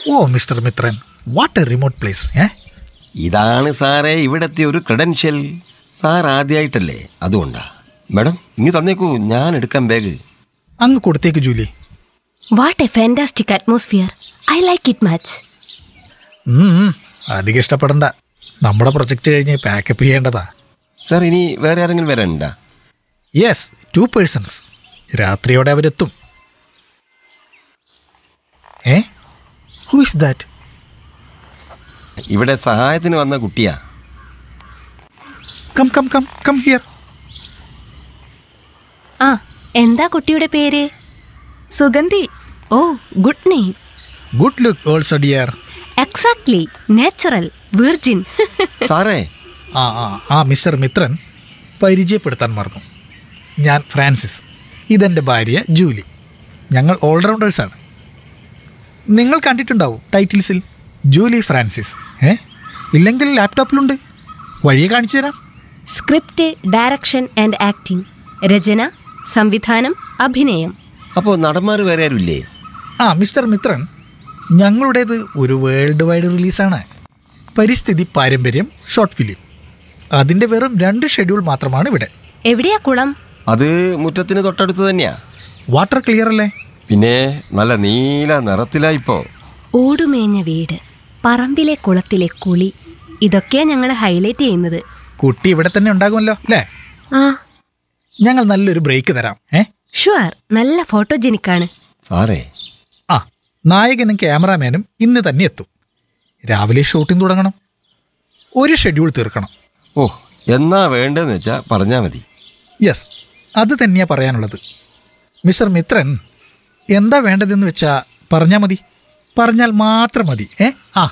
Oh mister Mithran what a remote place ഏ ഇതാണ് സാറേ ഇവിടത്തെ ഒരു ക്രെഡൻഷ്യൽ സാർ ആദ്യമായിട്ടല്ലേ അതുകൊണ്ടാ മാഡം ഇനി തന്നേക്കൂ ഞാൻ എടുക്കാം ബാഗ് അങ്ങ് കൊടുത്തേക്ക് Julie what a fantastic atmosphere I like it much hmm, hmm, അധികം ഇഷ്ടപ്പെടണ്ട നമ്മുടെ പ്രൊജക്റ്റ് കഴിഞ്ഞ് പാക്കപ്പ് ചെയ്യേണ്ടതാ സാർ ഇനി വേറെ ആരെങ്കിലും വരാനുണ്ടാ യെസ് ടു പേഴ്സൺസ് രാത്രിയോടെ അവരെത്തും ഏ ഹു ഇസ് ദാറ്റ് ഇവിടെ സഹായത്തിന് വന്ന കുട്ടിയാ come come come come here ആ എന്താ കുട്ടിയുടെ പേര് Sugandhi oh good name good look also dear exactly natural virgin സാറേ ആ ആ ആ മിസ്റ്റർ മിത്രൻ പരിചയപ്പെടുത്താൻ മറന്നു ഞാൻ ഫ്രാൻസിസ് ഇതെൻ്റെ ഭാര്യ ജൂലി ഞങ്ങൾ ഓൾറൗണ്ടേഴ്സാണ് നിങ്ങൾ കണ്ടിട്ടുണ്ടാവും ടൈറ്റിൽസിൽ ജൂലി ഫ്രാൻസിസ് ഏ ഇല്ലെങ്കിൽ ലാപ്ടോപ്പിലുണ്ട് വഴിയെ കാണിച്ചു തരാം സ്ക്രിപ്റ്റ് ഡയറക്ഷൻ ആൻഡ് ആക്ടിംഗ് രചന സംവിധാനം അഭിനയം അപ്പോൾ നടന്മാർ വേറെ ആരുമില്ലേ ആ മിസ്റ്റർ മിത്രൻ ഞങ്ങളുടേത് ഒരു വേൾഡ് വൈഡ് റിലീസാണ് പരിസ്ഥിതി പാരമ്പര്യം ഷോർട്ട് ഫിലിം അതിൻ്റെ വെറും രണ്ട് ഷെഡ്യൂൾ മാത്രമാണ് ഇവിടെ എവിടെയാ കുളം അത് മുറ്റത്തിന് തൊട്ടടുത്ത് തന്നെയാ വാട്ടർ ക്ലിയർ അല്ലേ പിന്നെ നല്ല നീല നിറത്തിലാ ഇപ്പോ ഓടുമേഞ്ഞ വീട് പറമ്പിലെ കുളത്തിലെ കുളി ഇതൊക്കെയാ ഞങ്ങൾ ഹൈലൈറ്റ് ചെയ്യുന്നത് കുട്ടി ഇവിടെ തന്നെ ഉണ്ടാകുമല്ലോ അല്ലേ ആ ഞങ്ങൾ നല്ലൊരു ബ്രേക്ക് തരാം ഏ ഷുവർ നല്ല ഫോട്ടോജനിക് ആണ് സാറേ ആ നായകനും ക്യാമറാമാനും ഇന്ന് തന്നെ എത്തും രാവിലെ ഷൂട്ടിംഗ് തുടങ്ങണം ഒരു ഷെഡ്യൂൾ തീർക്കണം ഓ എന്നാ വേണ്ടതെന്ന് വെച്ചാ പറഞ്ഞാ മതി യെസ് അത് തന്നെയാ പറയാനുള്ളത് മിസ്റ്റർ മിത്രൻ എന്താ വേണ്ടതെന്ന് വെച്ചാ പറഞ്ഞാൽ മതി പറഞ്ഞാൽ മാത്രം മതി ഏ ആ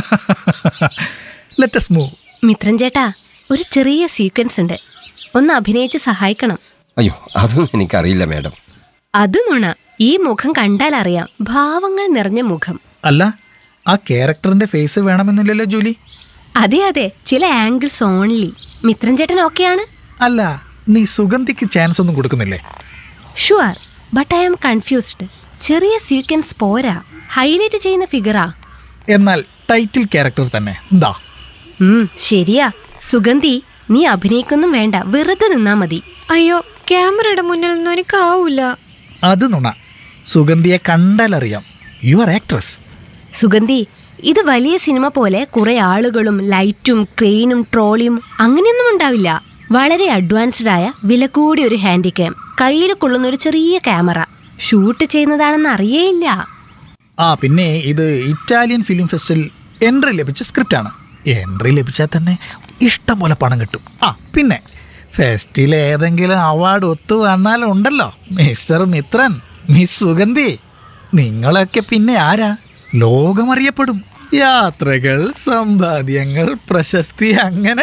ലെറ്റസ് മൂവ് മിത്രൻ ചേട്ടാ ഒരു ചെറിയ സീക്വൻസ് ഉണ്ട് ഒന്ന് അഭിനയിച്ച് സഹായിക്കണം അയ്യോ അതൊന്നും എനിക്കറിയില്ല മാഡം അത് നുണ ഈ മുഖം കണ്ടാൽ അറിയാം ഭാവങ്ങൾ നിറഞ്ഞ മുഖം അല്ല ആ ക്യാരക്ടറിന്റെ ഫേസ് വേണമെന്നില്ലല്ലോ ജൂലി അതെ അതെ ചില ആംഗിൾസ് ഓൺലി മിത്രൻ ചേട്ടൻ ഓക്കെയാണ് അല്ല നീ സുഗന്ധിക്ക് ചാൻസ് ഒന്നും കൊടുക്കുന്നില്ലേ sure but I am confused ചെറിയ സീക്വൻസ് പോരാ ഹൈലൈറ്റ് ചെയ്യുന്ന ഫിഗറാ എന്നാൽ ടൈറ്റിൽ ക്യാരക്ടർ തന്നെ എന്താ ഉം ശരിയാ സുഗന്ധി നീ അഭിനയിക്കൊന്നും വേണ്ട വെറുതെ നിന്നാ മതി അയ്യോ ക്യാമറയുടെ മുന്നിൽ നിന്നും എനിക്കാവൂല അത് നുണ സുഗന്ധിയെ കണ്ടാലറിയാം യു ആർ ആക്ട്രസ് സുഗന്ധി ഇത് വലിയ സിനിമ പോലെ കുറെ ആളുകളും ലൈറ്റും ക്രെയിനും ട്രോളിയും അങ്ങനെയൊന്നും ഉണ്ടാവില്ല വളരെ അഡ്വാൻസ്ഡ് ആയ വില കൂടിയ ഒരു ഹാൻഡിക്യാം കയ്യിൽ കൊള്ളുന്ന ഒരു ചെറിയ ക്യാമറ ഷൂട്ട് ചെയ്യുന്നതാണെന്ന് അറിയേയില്ല ആ പിന്നെ ഇത് ഇറ്റാലിയൻ ഫിലിം ഫെസ്റ്റിൽ എൻട്രി ലഭിച്ച സ്ക്രിപ്റ്റാണ് എൻട്രി ലഭിച്ചാൽ തന്നെ ഇഷ്ടം പോലെ പണം കിട്ടും ആ പിന്നെ ഫെസ്റ്റിൽ ഏതെങ്കിലും അവാർഡ് ഒത്തു വന്നാലുണ്ടല്ലോ മിസ്റ്റർ മിത്രൻ മിസ് സുഗന്ധി നിങ്ങളൊക്കെ പിന്നെ ആരാ ലോകമറിയപ്പെടും യാത്രകൾ സമ്പാദ്യങ്ങൾ പ്രശസ്തി അങ്ങനെ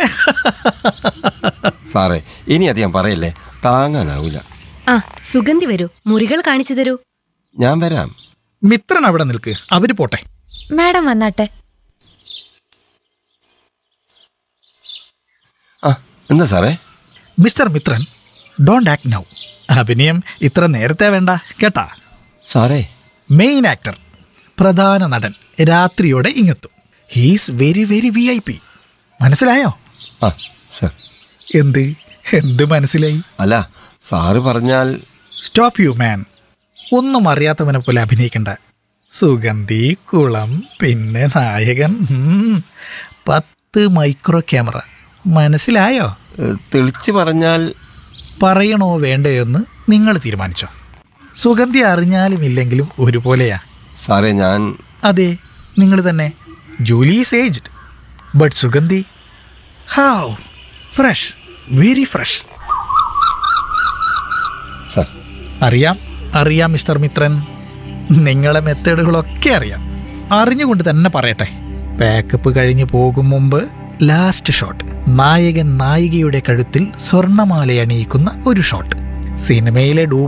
സാറേ ഇനി അധികം പറയല്ലേ താങ്ങാനാവൂല ആ സുഗന്ധി വരൂ മുറികൾ കാണിച്ചു തരൂ ഞാൻ വരാം മിത്രൻ അവിടെ നിൽക്ക് അവര് പോട്ടെ മാഡം വന്നാട്ടെ ആ എന്താ സാറേ mister Mithran don't act now അഭിനയം ഇത്ര നേരത്തെ വേണ്ട കേട്ടാ സാറേ മെയിൻ ആക്ടർ പ്രധാന നടൻ രാത്രിയോടെ ഇങ്ങെത്തും he's very very V I P മനസ്സിലായോ ആ സാർ എന്ത് എന്ത് മനസ്സിലായി അല്ല സാറ് പറഞ്ഞാൽ സ്റ്റോപ്പ് യു മാൻ ഒന്നും അറിയാത്തവനെ പോലെ അഭിനയിക്കണ്ട സുഗന്ധി കുളം പിന്നെ നായകൻ ഉം. പത്ത് മൈക്രോ ക്യാമറ മനസ്സിലായോ ഏഹ്, തെളിച്ച് പറഞ്ഞാൽ പറയണോ വേണ്ടയോ എന്ന് നിങ്ങൾ തീരുമാനിച്ചോ സുഗന്ധി അറിഞ്ഞാലും ഇല്ലെങ്കിലും ഒരുപോലെയാ സാറേ ഞാൻ അതെ നിങ്ങൾ തന്നെ Julie is aged but Sugandhi have fresh very fresh sir അറിയാം അറിയാം മിസ്റ്റർ മിത്രൻ നിങ്ങളെ മെത്തേഡുകളൊക്കെ അറിയാം അറിഞ്ഞുകൊണ്ട് തന്നെ പറയട്ടെ പാക്കപ്പ് കഴിഞ്ഞ് പോകും മുമ്പ് ലാസ്റ്റ് ഷോട്ട് നായകൻ നായികയുടെ കഴുത്തിൽ സ്വർണമാല അണിയിക്കുന്ന ഒരു ഷോട്ട് സിനിമയിലെ ഡൂ